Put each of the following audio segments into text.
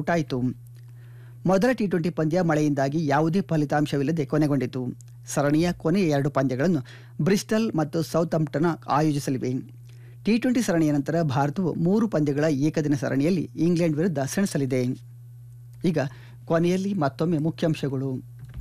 out ಆಯಿತು ಮೊದಲ T twenty ಪಂದ್ಯ ಮಳೆಯಿಂದಾಗಿ ಯಾವುದೇ ಫಲಿತಾಂಶವಿಲ್ಲದೆ ಕೊನೆಗೊಂಡಿತು ಸರಣಿಯ ಕೊನೆಯ ಎರಡು ಪಂದ್ಯಗಳನ್ನು ಬ್ರಿಸ್ಟಲ್ ಮತ್ತು ಸೌತ್ ಅಂಪ್ಟನ್ ಆಯೋಜಿಸಲಿವೆ ಟಿ ಟ್ವೆಂಟಿ ಸರಣಿಯ ನಂತರ ಭಾರತವು ಮೂರು ಪಂದ್ಯಗಳ ಏಕದಿನ ಸರಣಿಯಲ್ಲಿ ಇಂಗ್ಲೆಂಡ್ ವಿರುದ್ಧ ಸೆಣಸಲಿದೆ ಈಗ ಕೊನೆಯಲ್ಲಿ ಮತ್ತೊಮ್ಮೆ ಮುಖ್ಯಾಂಶಗಳು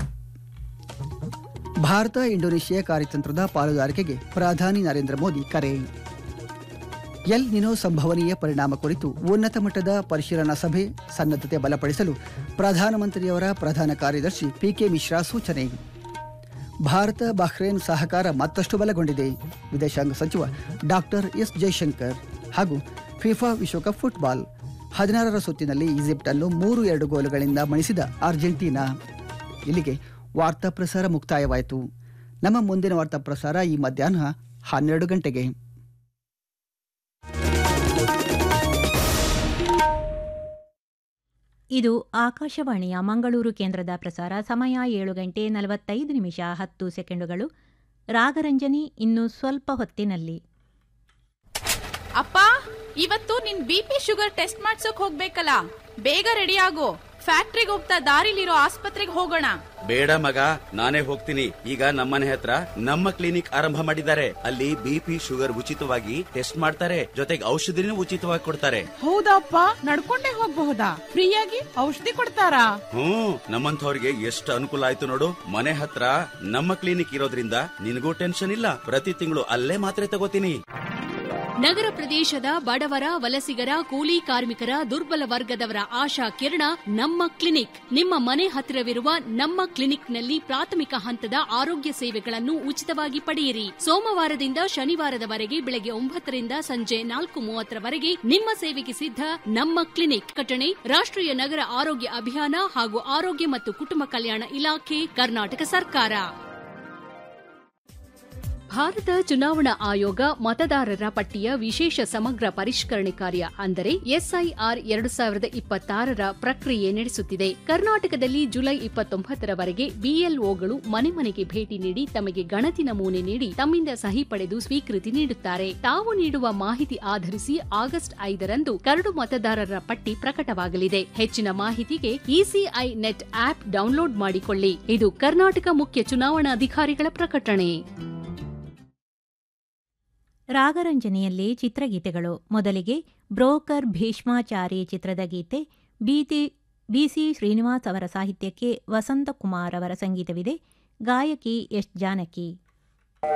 ಭಾರತ ಇಂಡೋನೇಷಿಯಾ ಕಾರ್ಯತಂತ್ರದ ಪಾಲುದಾರಿಕೆಗೆ ಪ್ರಧಾನಿ ನರೇಂದ್ರ ಮೋದಿ ಕರೆ ಎಲ್ ನಿನೋ ಸಂಭವನೀಯ ಪರಿಣಾಮ ಕುರಿತು ಉನ್ನತ ಮಟ್ಟದ ಪರಿಶೀಲನಾ ಸಭೆ ಸನ್ನದ್ಧತೆ ಬಲಪಡಿಸಲು ಪ್ರಧಾನಮಂತ್ರಿಯವರ ಪ್ರಧಾನ ಕಾರ್ಯದರ್ಶಿ ಪಿಕೆ ಮಿಶ್ರಾ ಸೂಚನೆ ಭಾರತ ಬಹ್ರೇನ್ ಸಹಕಾರ ಮತ್ತಷ್ಟು ಬಲಗೊಂಡಿದೆ ವಿದೇಶಾಂಗ ಸಚಿವ ಡಾಕ್ಟರ್ ಎಸ್ ಜೈಶಂಕರ್ ಹಾಗೂ ಫಿಫಾ ವಿಶ್ವಕಪ್ ಫುಟ್ಬಾಲ್ ಹದಿನಾರರ ಸುತ್ತಿನಲ್ಲಿ ಈಜಿಪ್ಟ್ ಅನ್ನು ಮೂರು ಎರಡು ಗೋಲುಗಳಿಂದ ಮಣಿಸಿದ ಅರ್ಜೆಂಟೀನಾ ಇಲ್ಲಿಗೆ ವಾರ್ತಾ ಪ್ರಸಾರ ಮುಕ್ತಾಯವಾಯಿತು ನಮ್ಮ ಮುಂದಿನ ವಾರ್ತಾ ಪ್ರಸಾರ ಈ ಮಧ್ಯಾಹ್ನ ಹನ್ನೆರಡು ಗಂಟೆಗೆ ಇದು ಆಕಾಶವಾಣಿಯ ಮಂಗಳೂರು ಕೇಂದ್ರದ ಪ್ರಸಾರ ಸಮಯ ಏಳು ಗಂಟೆ ನಲವತ್ತೈದು ನಿಮಿಷ ಹತ್ತು ಸೆಕೆಂಡುಗಳು ರಾಗರಂಜನಿ ಇನ್ನು ಸ್ವಲ್ಪ ಹೊತ್ತಿನಲ್ಲಿ ಅಪ್ಪ ಇವತ್ತು ನಿನ್ ಬಿ ಪಿ ಶುಗರ್ ಟೆಸ್ಟ್ ಮಾಡ್ಸೋಕ್ ಹೋಗ್ಬೇಕಲ್ಲ ಬೇಗ ರೆಡಿ ಆಗು ಫ್ಯಾಕ್ಟ್ರಿಗೆ ಹೋಗ್ತಾ ದಾರಿಲಿರೋ ಆಸ್ಪತ್ರೆಗೆ ಹೋಗೋಣ ಬೇಡ ಮಗ ನಾನೇ ಹೋಗ್ತೀನಿ ಈಗ ನಮ್ಮನೆ ಹತ್ರ ನಮ್ಮ ಕ್ಲಿನಿಕ್ ಆರಂಭ ಮಾಡಿದ್ದಾರೆ ಅಲ್ಲಿ ಬಿಪಿ ಶುಗರ್ ಉಚಿತವಾಗಿ ಟೆಸ್ಟ್ ಮಾಡ್ತಾರೆ ಜೊತೆಗೆ ಔಷಧಿನೂ ಉಚಿತವಾಗಿ ಕೊಡ್ತಾರೆ ಹೌದಪ್ಪ ನಡ್ಕೊಂಡೇ ಹೋಗ್ಬಹುದಾ ಫ್ರೀಯಾಗಿ ಔಷಧಿ ಕೊಡ್ತಾರಾ ಹ್ಮ್ ನಮ್ಮಂಥವ್ರಿಗೆ ಎಷ್ಟು ಅನುಕೂಲ ಆಯ್ತು ನೋಡು ಮನೆ ಹತ್ರ ನಮ್ಮ ಕ್ಲಿನಿಕ್ ಇರೋದ್ರಿಂದ ನಿನಗೂ ಟೆನ್ಷನ್ ಇಲ್ಲ ಪ್ರತಿ ತಿಂಗಳು ಅಲ್ಲೇ ಮಾತ್ರೆ ತಗೋತೀನಿ ನಗರ ಪ್ರದೇಶದ ಬಡವರ ವಲಸಿಗರ ಕೂಲಿ ಕಾರ್ಮಿಕರ ದುರ್ಬಲ ವರ್ಗದವರ ಆಶಾ ಕಿರಣ ನಮ್ಮ ಕ್ಲಿನಿಕ್ ನಿಮ್ಮ ಮನೆ ಹತ್ತಿರವಿರುವ ನಮ್ಮ ಕ್ಲಿನಿಕ್ನಲ್ಲಿ ಪ್ರಾಥಮಿಕ ಹಂತದ ಆರೋಗ್ಯ ಸೇವೆಗಳನ್ನು ಉಚಿತವಾಗಿ ಪಡೆಯಿರಿ ಸೋಮವಾರದಿಂದ ಶನಿವಾರದವರೆಗೆ ಬೆಳಗ್ಗೆ ಒಂಬತ್ತರಿಂದ ಸಂಜೆ ನಾಲ್ಕು ಮೂವತ್ತರವರೆಗೆ ನಿಮ್ಮ ಸೇವೆಗೆ ಸಿದ್ಧ ನಮ್ಮ ಕ್ಲಿನಿಕ್ ಕಟಣೆ ರಾಷ್ಟ್ರೀಯ ನಗರ ಆರೋಗ್ಯ ಅಭಿಯಾನ ಹಾಗೂ ಆರೋಗ್ಯ ಮತ್ತು ಕುಟುಂಬ ಕಲ್ಯಾಣ ಇಲಾಖೆ ಕರ್ನಾಟಕ ಸರ್ಕಾರ ಭಾರತ ಚುನಾವಣಾ ಆಯೋಗ ಮತದಾರರ ಪಟ್ಟಿಯ ವಿಶೇಷ ಸಮಗ್ರ ಪರಿಷ್ಕರಣೆ ಕಾರ್ಯ ಅಂದರೆ ಎಸ್ಐಆರ್ ಎರಡು ಸಾವಿರದ ಇಪ್ಪತ್ತಾರರ ಪ್ರಕ್ರಿಯೆ ನಡೆಸುತ್ತಿದೆ ಕರ್ನಾಟಕದಲ್ಲಿ ಜುಲೈ ಇಪ್ಪತ್ತೊಂಬತ್ತರವರೆಗೆ ಬಿಎಲ್ಒಗಳು ಮನೆ ಮನೆಗೆ ಭೇಟಿ ನೀಡಿ ತಮಗೆ ಗಣತಿ ನಮೂನೆ ನೀಡಿ ತಮ್ಮಿಂದ ಸಹಿ ಪಡೆದು ಸ್ವೀಕೃತಿ ನೀಡುತ್ತಾರೆ ತಾವು ನೀಡುವ ಮಾಹಿತಿ ಆಧರಿಸಿ ಆಗಸ್ಟ್ ಐದರಂದು ಕರಡು ಮತದಾರರ ಪಟ್ಟಿ ಪ್ರಕಟವಾಗಲಿದೆ ಹೆಚ್ಚಿನ ಮಾಹಿತಿಗೆ ಇಸಿಐ ನೆಟ್ ಆಪ್ ಡೌನ್ಲೋಡ್ ಮಾಡಿಕೊಳ್ಳಿ ಇದು ಕರ್ನಾಟಕ ಮುಖ್ಯ ಚುನಾವಣಾಧಿಕಾರಿಗಳ ಪ್ರಕಟಣೆ ರಾಗರಂಜನೆಯಲ್ಲಿ ಚಿತ್ರಗೀತೆಗಳು ಮೊದಲಿಗೆ ಬ್ರೋಕರ್ ಭೀಷ್ಮಾಚಾರಿ ಚಿತ್ರದ ಗೀತೆ ಬಿತಿ ಬಿಸಿ ಶ್ರೀನಿವಾಸ್ ಅವರ ಸಾಹಿತ್ಯಕ್ಕೆ ವಸಂತಕುಮಾರ್ ಅವರ ಸಂಗೀತವಿದೆ ಗಾಯಕಿ ಎಸ್ ಜಾನಕಿ